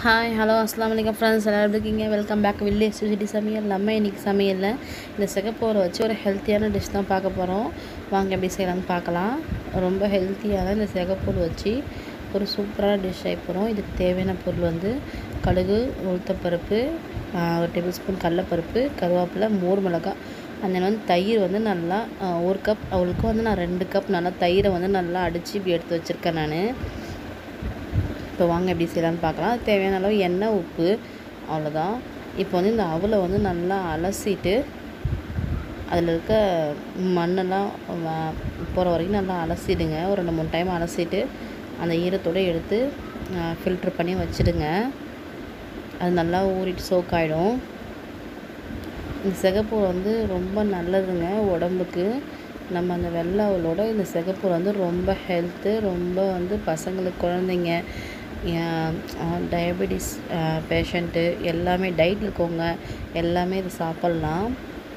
hi hello அஸ்லாம் வலைக்கம் friends எல்லோரும் எப்படி இருக்கீங்க வெல்கம் பேக் வில்லேஜ் சுசிட்டி சமையல் நம்ம இன்றைக்கி சமையலில் இந்த சிகப்பூரை வச்சு ஒரு ஹெல்த்தியான டிஷ் தான் பார்க்க போகிறோம் வாங்க எப்படி செய்யலாம்னு பார்க்கலாம் ரொம்ப ஹெல்த்தியான இந்த சிகப்பூர் வச்சு ஒரு சூப்பரான டிஷ் ஆகி போகிறோம் இதுக்கு தேவையான பொருள் வந்து கடுகு உளுத்தப்பருப்பு ஆஹ், ஒரு டேபிள் ஸ்பூன் கடலப்பருப்பு கருவேப்பிலை மோர் மிளகாய் அந்த வந்து தயிர் வந்து நல்லா ஆஹ், ஒரு கப் அவளுக்கு வந்து நான் ரெண்டு கப் நல்லா தயிரை வந்து நல்லா அடித்து இப்படி எடுத்து வச்சுருக்கேன் நான் இப்போ வாங்க எப்படி செய்யலாம்னு பார்க்கலாம் அது தேவையான அளவு எண்ணெய் உப்பு அவ்வளோதான் இப்போ வந்து இந்த அவலை வந்து நல்லா அலசிட்டு அதில் இருக்க மண்ணெல்லாம் போகிற வரைக்கும் நல்லா அலசிடுங்க ஒரு ரெண்டு மூணு டைம் அலசிட்டு அந்த ஈரத்தோடு எடுத்து ஃபில்ட்ரு பண்ணி வச்சிடுங்க அது நல்லா ஊறிட்டு சோக் ஆகிடும் இந்த சிகப்பு வந்து ரொம்ப நல்லதுங்க உடம்புக்கு நம்ம அந்த வெள்ளை அவளோட இந்த சிகப்பு வந்து ரொம்ப ஹெல்த்து ரொம்ப வந்து பசங்களுக்கு குழந்தைங்க டயபெட்டிஸ் பேஷண்ட்டு எல்லாமே டயட் இருக்கவங்க எல்லாமே இது சாப்பிட்லாம்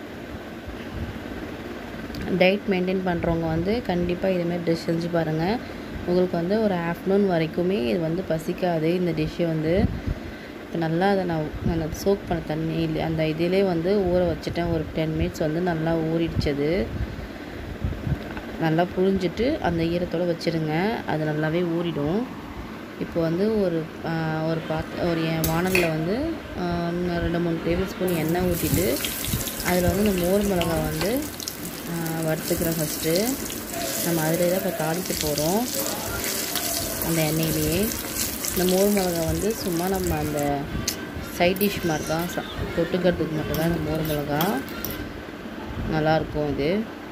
டயட் மெயின்டைன் பண்ணுறவங்க வந்து கண்டிப்பாக இதுமாரி டிஷ் செஞ்சு பாருங்கள் உங்களுக்கு வந்து ஒரு ஆஃப்டர்நூன் வரைக்குமே இது வந்து பசிக்காது இந்த டிஷ்ஷு வந்து இப்போ நல்லா அதை நான் நான் சோக் பண்ண தண்ணி அந்த இதிலே வந்து ஊற வச்சுட்டேன் ஒரு டென் மினிட்ஸ் வந்து நல்லா ஊறிடுச்சது நல்லா புழிஞ்சிட்டு அந்த ஈரத்தோடு வச்சிடுங்க அது நல்லாவே ஊறிடும் இப்போ வந்து ஒரு ஆஹ், ஒரு பாத் ஒரு எ- வாணலில் வந்து ஆஹ், இன்னும் ரெண்டு மூணு டேபிள் ஸ்பூன் எண்ணெய் ஊற்றிட்டு அதில் வந்து இந்த மோர் மிளகாய் வந்து ஆஹ், வறுத்துக்கிறேன் ஃபஸ்ட்டு நம்ம அதில் தான் இப்போ தாளிக்க போகிறோம் அந்த எண்ணெயிலேயே இந்த மோர் மிளகாய் வந்து சும்மா நம்ம அந்த சைட் டிஷ் மாதிரி தான் ச தொட்டுக்கிறதுக்கு மட்டும்தான் இந்த மோர் மிளகாய் நல்லாயிருக்கும் இது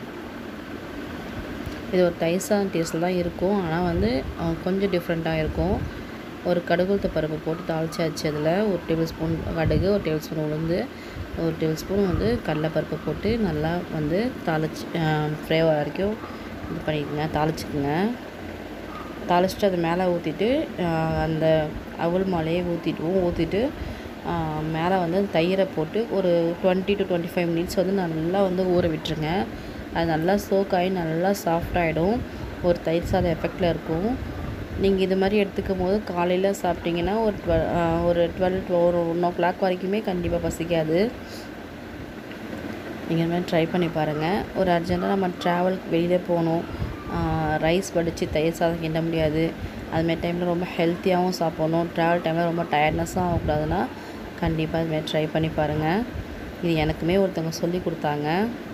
இது ஒரு தைசான் டேஸ்ட்டில் தான் இருக்கும் ஆனால் வந்து அஹ், கொஞ்சம் டிஃப்ரெண்ட்டாக இருக்கும் ஒரு கடுகுளுத்த பருப்பு போட்டு தாளிச்சாச்சு அதில் ஒரு டேபிள் ஸ்பூன் கடுகு ஒரு டேபிள் ஸ்பூன் உளுந்து ஒரு டேபிள் ஸ்பூன் வந்து கடலைப்பருப்பு போட்டு நல்லா வந்து தாளிச்சு ஃப்ரை வரைக்கும் இது பண்ணிக்கோங்க தாளிச்சுக்குங்க தாளிச்சிட்டு அது மேலே ஊற்றிட்டு அந்த அவல் மாலையே ஊற்றிட்டுவோம் ஊற்றிட்டு மேலே வந்து தயிரை போட்டு ஒரு twenty to twenty five minutes வந்து நல்லா வந்து ஊற விட்டுருங்க அது நல்லா soak ஆகி நல்லா சாஃப்ட் ஆகிடும் ஒரு தயிர் சாதம் எஃபெக்டில் இருக்கும் நீங்கள் இது மாதிரி எடுத்துக்கும் போது காலையில் சாப்பிட்டீங்கன்னா ஒரு டுவெல் ஒரு டுவெல் ஒரு ஒன் ஓ கிளாக் வரைக்குமே கண்டிப்பாக பசிக்காது நீங்கள் இந்த மாதிரி ட்ரை பண்ணி பாருங்கள் ஒரு அர்ஜென்ட்டாக நம்ம ட்ராவலுக்கு வெளியில் போகணும் ரைஸ் வடித்து தயிர் சாதம் கிண்ட முடியாது அதுமாரி டைமில் ரொம்ப ஹெல்த்தியாகவும் சாப்பிடணும் ட்ராவல் டைமில் ரொம்ப டயர்ட்னஸும் ஆகக்கூடாதுன்னா கண்டிப்பாக இதுமாரி ட்ரை பண்ணி பாருங்கள் இது எனக்குமே ஒருத்தவங்க சொல்லி கொடுத்தாங்க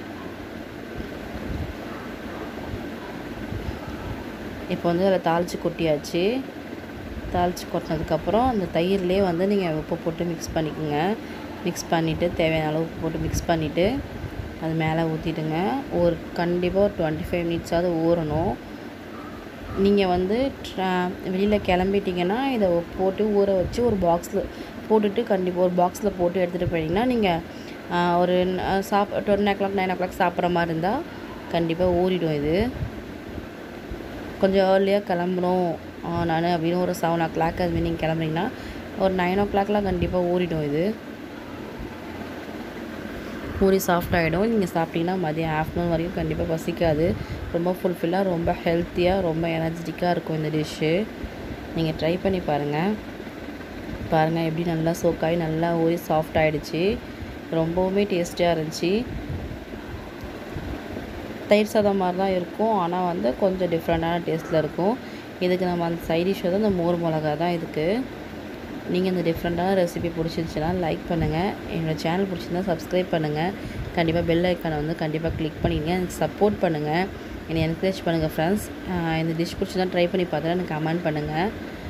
இப்போ வந்து அதில் தாளித்து கொட்டியாச்சு தாளித்து கொட்டினதுக்கப்புறம் அந்த தயிர்லேயே வந்து நீங்கள் உப்பு போட்டு மிக்ஸ் பண்ணிக்கோங்க மிக்ஸ் பண்ணிவிட்டு தேவையான அளவு உப்பு போட்டு மிக்ஸ் பண்ணிவிட்டு அது மேலே ஊற்றிடுங்க ஒரு கண்டிப்பாக ஒரு டுவெண்ட்டி ஃபைவ் மினிட்ஸாவது ஊறணும் நீங்கள் வந்து வெளியில் கிளம்பிட்டீங்கன்னா இதை போட்டு ஊற வச்சு ஒரு பாக்ஸில் போட்டுட்டு கண்டிப்பாக ஒரு பாக்ஸில் போட்டு எடுத்துகிட்டு போனீங்கன்னா நீங்கள் ஒரு ந- சாப் twelve o'clock nine o'clock சாப்பிட்ற மாதிரி இருந்தால் கண்டிப்பாக ஊறிடும் இது கொஞ்சம் ஏர்லியாக கிளம்புறோம் நான் அப்படின்னு ஒரு செவன் ஓ கிளாக் அதுமாரி நீங்கள் கிளம்புறீங்கன்னா ஒரு நைன் ஓ கிளாக்லாம் கண்டிப்பாக ஊறிடும் இது பூரி சாஃப்ட் ஆகிடும் நீங்கள் சாப்பிட்டீங்கன்னா மதியம் ஆஃப்டர்நூன் வரைக்கும் கண்டிப்பாக பசிக்காது ரொம்ப ஃபுல்ஃபில்லாக ரொம்ப ஹெல்த்தியாக ரொம்ப எனர்ஜெட்டிக்காக இருக்கும் இந்த டிஷ்ஷு நீங்கள் ட்ரை பண்ணி பாருங்கள் பாருங்கள் எப்படி நல்லா சோக்காகி நல்லா ஊறி சாஃப்ட் ஆகிடுச்சு ரொம்பவுமே டேஸ்டியாக இருந்துச்சு தயிர் சாதம் மாதிரி தான் இருக்கும் ஆனால் வந்து கொஞ்சம் டிஃப்ரெண்ட்டான டேஸ்ட்டில் இருக்கும் இதுக்கு நம்ம அந்த சைட் டிஷ் வந்து அந்த மோர் மிளகா தான் இதுக்கு நீங்கள் இந்த டிஃப்ரெண்ட்டான ரெசிபி பிடிச்சிருந்துச்சுன்னா லைக் பண்ணுங்கள் என்னோடய சேனல் பிடிச்சிருந்தா சப்ஸ்கிரைப் பண்ணுங்கள் கண்டிப்பாக பெல் ஐக்கானை வந்து கண்டிப்பாக கிளிக் பண்ணிங்க எனக்கு சப்போர்ட் பண்ணுங்கள் என்னை என்கரேஜ் பண்ணுங்கள் ஃப்ரெண்ட்ஸ் இந்த டிஷ் பிடிச்சிருந்தா ட்ரை பண்ணி பார்த்துட்டு எனக்கு கமெண்ட் பண்ணுங்கள்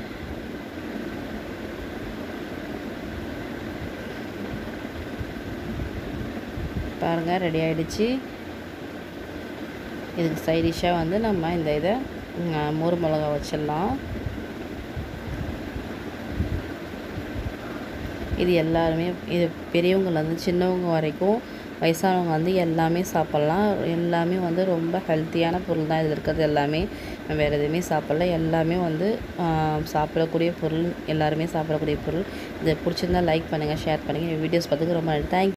பாருங்கள் ரெடி ஆகிடுச்சு இதுக்கு சைடிஷாக வந்து நம்ம இந்த இதை ம், மோர் மிளகா வச்சிடலாம் இது எல்லாருமே இது பெரியவங்கலேருந்து சின்னவங்க வரைக்கும் வயசானவங்க வந்து எல்லாமே சாப்பிட்லாம் எல்லாமே வந்து ரொம்ப ஹெல்த்தியான பொருள் தான் இதில் இருக்கிறது எல்லாமே வேறு எதுவுமே சாப்பிடல எல்லாமே வந்து ஆ, சாப்பிடக்கூடிய பொருள் எல்லாருமே சாப்பிடக்கூடிய பொருள் இதை பிடிச்சிருந்தா லைக் பண்ணுங்கள் ஷேர் பண்ணுங்கள் வீடியோஸ் பார்த்துக்கு ரொம்ப தேங்க்